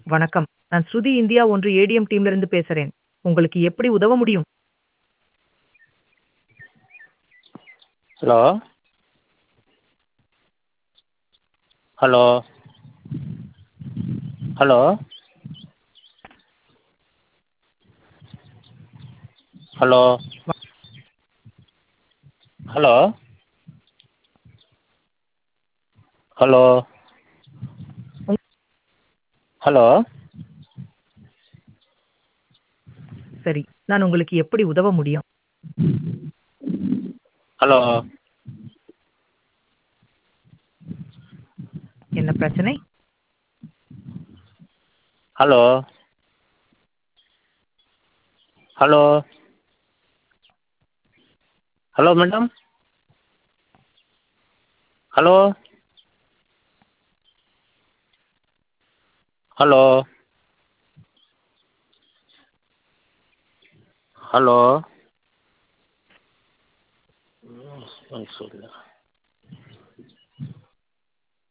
வணக்கம். நான் ஸ்ருதி இந்தியா ஒன்று ஏடிஎம் டீம்ல இருந்து பேசுறேன். உங்களுக்கு எப்படி உதவ முடியும்? Hello hello hello hello hello hello உங் ஹலோ சரி. நான் உங்களுக்கு எப்படி உதவ முடியும்? ஹலோ என்ன பிரச்சனை? Hello hello hello madam hello hello hello ம் சொல்ல